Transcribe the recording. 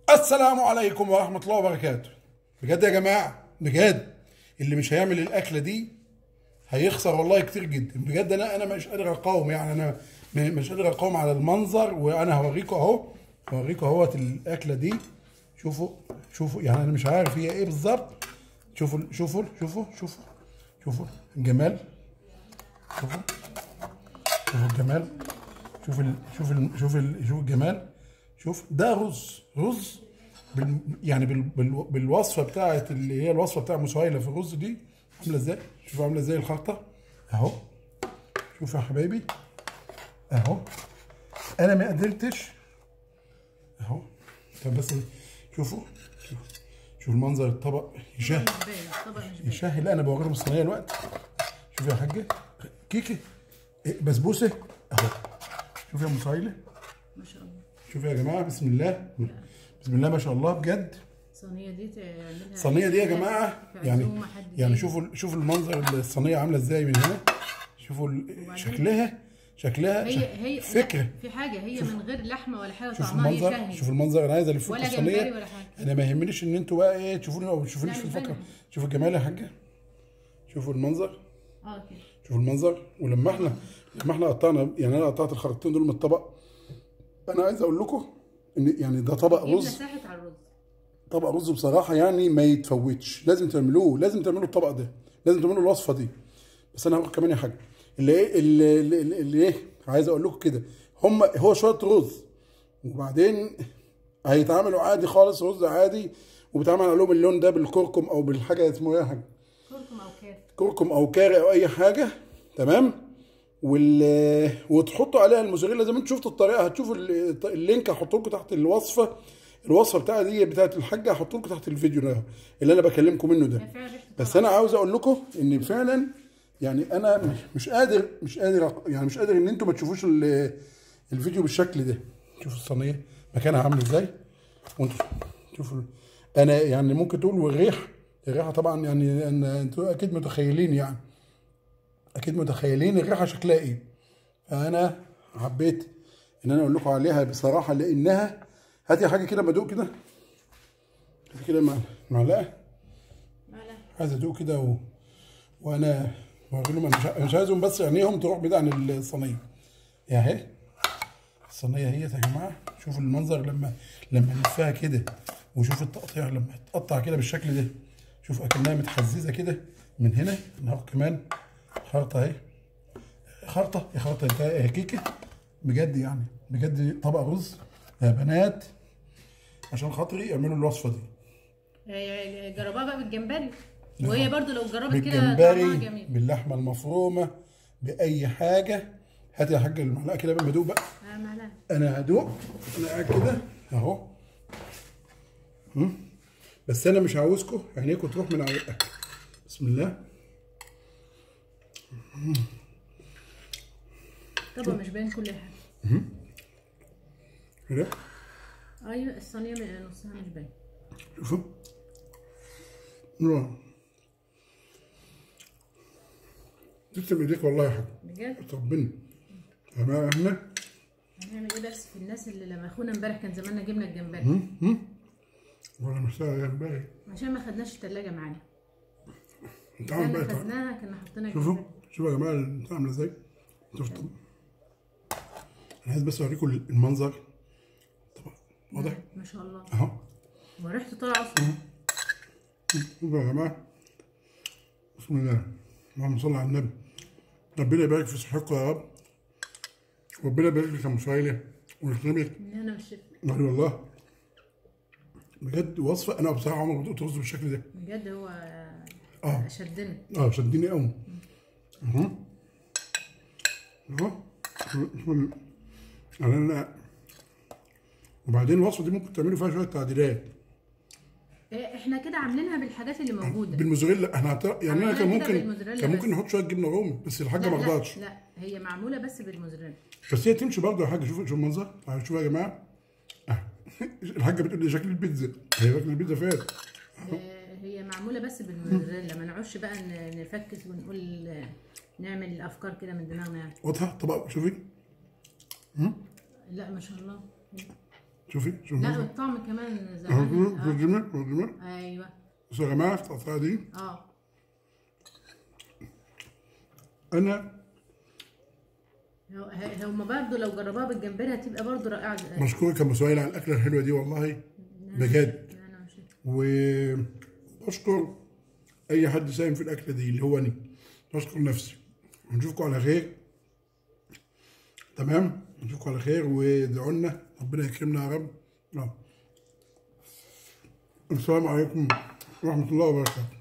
السلام عليكم ورحمة الله وبركاته بجد يا جماعة بجد اللي مش هيعمل الأكلة دي هيخسر والله كتير جدا بجد أنا أنا مش قادر أقاوم يعني أنا م- مش قادر أقاوم على المنظر وأنا هوريكم أهو هوريكم أهوت الأكلة دي شوفوا شوفوا يعني أنا مش عارف هي إيه بالظبط شوفوا شوفوا شوفوا شوفوا شوفوا الجمال شوفوا شوفوا الجمال شوف ال... شوف ال... شوف ال... شوف الجمال شوف ده رز رز بال... يعني بال... بال... بالوصفه بتاعت اللي هي الوصفه بتاع مسهيله في الرز دي عامله ازاي شوف عامله ازاي الخلطه اهو شوف يا حبايبي اهو انا ما قدرتش اهو طب بس شوفوا شوف شوف المنظر الطبق يشهي مش باين الطبق مش باين يشهي لا انا بوريهم الصينيه الوقت شوف يا حاجه كيكه إيه، بسبوسه اهو شوف يا مسهيله ما شاء الله شوف يا جماعه بسم الله بسم الله ما شاء الله بجد الصينيه دي تعملها الصينيه دي يا جماعه في يعني عزومة حد يعني جاي. شوفوا شوفوا المنظر الصينيه عامله ازاي من هنا شوفوا ال- شكلها شكلها هي شك- هي فكره لا، في حاجه هي من غير لحمه ولا حاجه شوف طعمها المنظر يشهي شوف المنظر انا عايز الف لكم ولا جمبري الصينيه ولا حاجه انا ما يهمنيش ان انتوا بقى ايه تشوفوني او تشوفونيش لا، في مش الفقره باينة. شوفوا الجمال يا حاجه شوفوا المنظر اه كده شوفوا المنظر ولما احنا لما احنا قطعنا يعني انا قطعت الخريطتين دول من الطبق انا عايز اقول لكم ان يعني ده طبق جبنه رز ساحت على الرز طبق رز بصراحه يعني ما يتفوتش لازم تعملوه لازم تعملوا الطبق ده لازم تعملوا الوصفه دي بس انا هقول كمان يا حاجه اللي ايه اللي, اللي, اللي ايه عايز اقول لكم كده هم هو شويه رز وبعدين هيتعاملوا عادي خالص رز عادي وبيتعمل عليهم اللون ده بالكركم او بالحاجه اسمه ايه يا حاجه كركم او كاف كركم او كاري او اي حاجه تمام وال وتحطوا عليها الموزاريلا زي ما انتم شفتوا الطريقه هتشوفوا ال- اللينك هحطه لكم تحت الوصفه الوصفه بتاعتي دي بتاعت الحاجه هحطه لكم تحت الفيديو ده اللي انا بكلمكم منه ده هي فيها ريحه بس انا عاوز اقول لكم ان فعلا يعني انا مش- مش قادر مش قادر أق- يعني مش قادر ان انتم ما تشوفوش ال- الفيديو بالشكل ده شوفوا الصينيه مكانها عامل ازاي وانتوا شوفوا انا يعني ممكن تقول والريح الريحه طبعا يعني ان انتوا اكيد متخيلين يعني اكيد متخيلين الريحه شكلها ايه فانا حبيت ان انا اقول لكم عليها بصراحه لانها هاتي حاجه كده بدوق كده هاتي كده مع- معلقه معلقة. عايز ادوق كده و... وانا بقول لهم انا مش ع- مش عايزهم بس عينيهم تروح بعيد عن الصينيه يا اهي الصينيه اهي يا جماعه شوفوا المنظر لما لما نلفها كده وشوف التقطيع لما تقطع كده بالشكل ده شوف اكنها متحززه كده من هنا اهو كمان خرطه اهي خرطه يا خرطه انت يا كيكه بجد يعني بجد طبق رز يا بنات عشان خاطري اعملوا الوصفه دي هي جربها بقى بالجمبري وهي برضو لو جربت كده طعمها بالجمبري جميل باللحمه المفرومه باي حاجه هات يا حاج المعلقه كده قبل ما ادوق بقى اه معلقه انا هدوق انا قاعد كده اهو هم؟ بس انا مش عاوزكم عينيكم تروح من على الاكل بسم الله طبق مش باين كل حاجه كده ايوه الصينيه من نصها مش باين شوفوا نعم تسلم ايديك والله يا حاج بجد ربنا احنا احنا هنعمل ايه بس في الناس اللي لما اخونا امبارح كان زماننا جبنا الجمبري هم؟ هم؟ ولا محتاج جمبري عشان ما خدناش التلاجة معانا انت عامل لما بقى خدناها كنا حاطينها شوفوا جنبنا. شوفوا يا جماعه البتاع عامله ازاي شفتوا انا عايز بس اوريكم المنظر طبعا واضح ما شاء الله اهو وريحته طالعه اصلا شوفوا يا جماعه بسم الله اللهم صل على النبي ربنا يبارك في صحتكم يا رب ربنا يبارك لك يا مسايله ويكرمك ان انا مش والله والله بجد وصفه انا بصراحه عمري ما دقت رز بالشكل ده بجد هو اه شدنا اه شدني قوي اهو اهو شوف ال- يعني انا وبعدين الوصفه دي ممكن تعملوا فيها شويه تعديلات إيه، احنا كده عاملينها بالحاجات اللي موجوده بالموزاريلا احنا هت... يعني انا عملناها كان كده ممكن بالموزاريلا كان ممكن بس. نحط شويه جبنه رومي بس الحاجه لا ما لا, رضتش لا هي معموله بس بالموزاريلا بس هي تمشي برضه يا حاجه شوفوا شوفوا المنظر تعالوا شوفوا يا جماعه آه. الحاجه بتقول لي شكل البيتزا هي شكل البيتزا فين آه، هي معموله بس بالموزاريلا ما نعوش بقى ن- نفكس ونقول آه، نعمل الافكار كده من دماغنا يعني واضحه طبق شوفي لا ما شاء الله شوفي شوفي لا المنظر. والطعم كمان اهو زمان شوفي الجمل شوفي الجمل آه. ايوه بصوا يا جماعه في القطعه دي اه انا هو- ه- هما برضه لو جربوها بالجمبري هتبقى برضه رائعه بشكرك يا ام سهيل على الاكله الحلوه دي والله بجد انا مش وبشكر اي حد ساهم في الاكله دي اللي هو انا بشكر نفسي ونشوفكم على خير تمام نشوفكم على خير وادعوا لنا ربنا يكرمنا يا رب آه. السلام عليكم ورحمه الله وبركاته